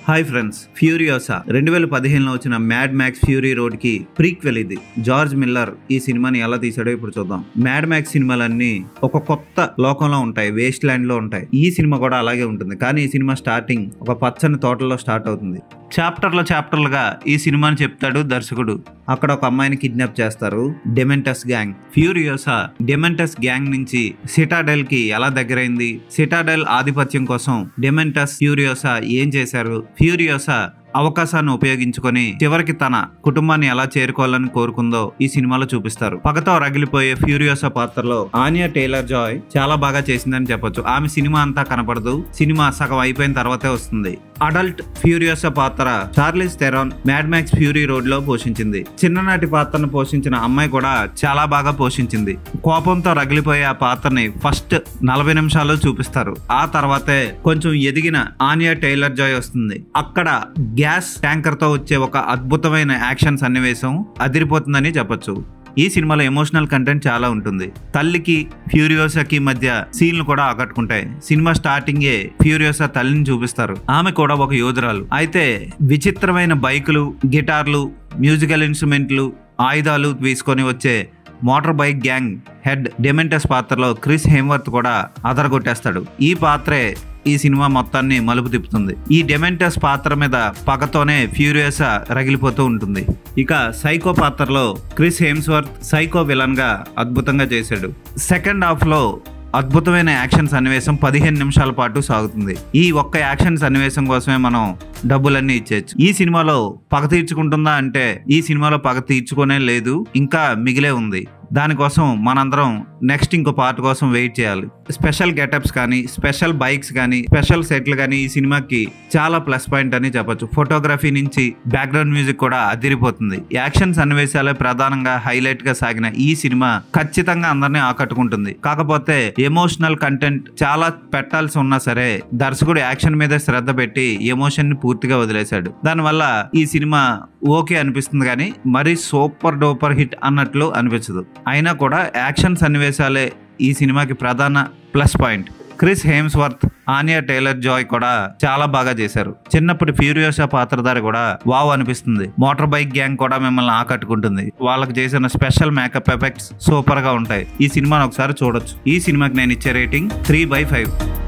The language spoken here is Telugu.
హాయ్ ఫ్రెండ్స్ ఫ్యూరియోసా రెండు వేల పదిహేనులో వచ్చిన మ్యాడ్ మ్యాక్స్ ఫ్యూరీ రోడ్ కి ప్రీక్వెల్ ఇది జార్జ్ మిల్లర్ ఈ సినిమాని ఎలా తీసాడో ఇప్పుడు చూద్దాం మ్యాడ్ మ్యాక్స్ సినిమాలన్నీ ఒక కొత్త లోకంలో ఉంటాయి వేస్ట్ ల్యాండ్ లో ఉంటాయి ఈ సినిమా కూడా అలాగే ఉంటుంది కానీ ఈ సినిమా స్టార్టింగ్ ఒక పచ్చని తోటలో స్టార్ట్ అవుతుంది చాప్టర్ల చాప్టర్లుగా ఈ సినిమాని చెప్తాడు దర్శకుడు అక్కడ ఒక అమ్మాయిని కిడ్నాప్ చేస్తారు Dementus gang Furiosa Dementus gang నుంచి సిటాడెల్ కి ఎలా దగ్గరైంది సిటాడెల్ ఆధిపత్యం కోసం డెమెంటస్ ఫ్యూరియోసా ఏం చేశారు ఫ్యూరియోసా అవకాశాన్ని ఉపయోగించుకొని చివరికి తన కుటుంబాన్ని ఎలా చేరుకోవాలని కోరుకుందో ఈ సినిమాలో చూపిస్తారు పగతో రగిలిపోయే ఫ్యూరియోసా పాత్రలో ఆనియా టైలర్ జాయ్ చాలా బాగా చేసిందని చెప్పొచ్చు ఆమె సినిమా అంతా కనపడదు సినిమా సగం అయిపోయిన తర్వాతే వస్తుంది అడల్ట్ ఫ్యూరియోసా పాత్ర Charlize Theron Mad Max Fury Road లో పోషించింది చిన్ననాటి పాత్రను పోషించిన అమ్మాయి కూడా చాలా బాగా పోషించింది కోపంతో రగిలిపోయే ఆ పాత్రని ఫస్ట్ నలభై నిమిషాలు చూపిస్తారు ఆ తర్వాతే కొంచెం ఎదిగిన ఆనియా టైలర్ జాయ్ వస్తుంది అక్కడ గ్యాస్ ట్యాంకర్ తో వచ్చే ఒక అద్భుతమైన యాక్షన్ సన్నివేశం అదిరిపోతుందని చెప్పొచ్చు ఈ సినిమాలో ఎమోషనల్ కంటెంట్ చాలా ఉంటుంది తల్లికి ఫ్యూరియోసాకి మధ్య సీన్లు కూడా ఆకట్టుకుంటాయి సినిమా స్టార్టింగే ఫ్యూరియోసా తల్లిని చూపిస్తారు ఆమె కూడా ఒక యోధురాలు అయితే విచిత్రమైన బైకులు గిటార్లు మ్యూజికల్ ఇన్స్ట్రుమెంట్లు ఆయుధాలు తీసుకొని వచ్చే motor bike gang head Dementus పాత్రలో క్రిస్ హేమ్వర్త్ కూడా అదరగొట్టేస్తాడు ఈ పాత్రే ఈ సినిమా మొత్తాన్ని మలుపు తిప్పుతుంది ఈ డెమెంటస్ పాత్ర మీద పగతోనే ఫ్యూరియస్ రగిలిపోతూ ఉంటుంది ఇక సైకో పాత్రలో క్రిస్ హేమ్స్వర్త్ సైకో విలన్ గా అద్భుతంగా చేశాడు సెకండ్ హాఫ్ లో అద్భుతమైన యాక్షన్ సన్నివేశం పదిహేను నిమిషాల పాటు సాగుతుంది ఈ ఒక్క యాక్షన్ సన్నివేశం కోసమే మనం డబ్బులన్నీ ఇచ్చేయచ్చు ఈ సినిమాలో పగ తీర్చుకుంటుందా అంటే ఈ సినిమాలో పగ తీర్చుకునే లేదు ఇంకా మిగిలే ఉంది దానికోసం మనందరం నెక్స్ట్ ఇంకో పార్ట్ కోసం వెయిట్ చేయాలి స్పెషల్ గెటప్స్ కానీ స్పెషల్ బైక్స్ కానీ స్పెషల్ సెట్లు కానీ ఈ సినిమాకి చాలా ప్లస్ పాయింట్ అని చెప్పొచ్చు ఫోటోగ్రఫీ నుంచి బ్యాక్గ్రౌండ్ మ్యూజిక్ కూడా అదిరిపోతుంది యాక్షన్ సన్నివేశాలే ప్రధానంగా హైలైట్ గా సాగిన ఈ సినిమా ఖచ్చితంగా అందరినీ ఆకట్టుకుంటుంది కాకపోతే ఎమోషనల్ కంటెంట్ చాలా పెట్టాల్సి ఉన్నా సరే దర్శకుడు యాక్షన్ మీద శ్రద్ధ పెట్టి ఎమోషన్ ని పూర్తిగా వదిలేశాడు దానివల్ల ఈ సినిమా ఓకే అనిపిస్తుంది కానీ మరీ సూపర్ డూపర్ హిట్ అన్నట్లు అనిపించదు అయినా కూడా యాక్షన్ సన్నివేశాలే ఈ సినిమాకి ప్రధాన plus point Chris Hemsworth Anya Taylor Joy కూడా చాలా బాగా చేశారు చిన్నప్పటి ఫ్యూరియోసా పాత్రధారి కూడా వావ్ అనిపిస్తుంది మోటార్ బైక్ గ్యాంగ్ కూడా మిమ్మల్ని ఆకట్టుకుంటుంది వాళ్ళకి చేసిన స్పెషల్ మేకప్ ఎఫెక్ట్స్ సూపర్ గా ఉంటాయి ఈ సినిమాను ఒకసారి చూడొచ్చు ఈ సినిమాకి నేను ఇచ్చే రేటింగ్ త్రీ బై ఫైవ్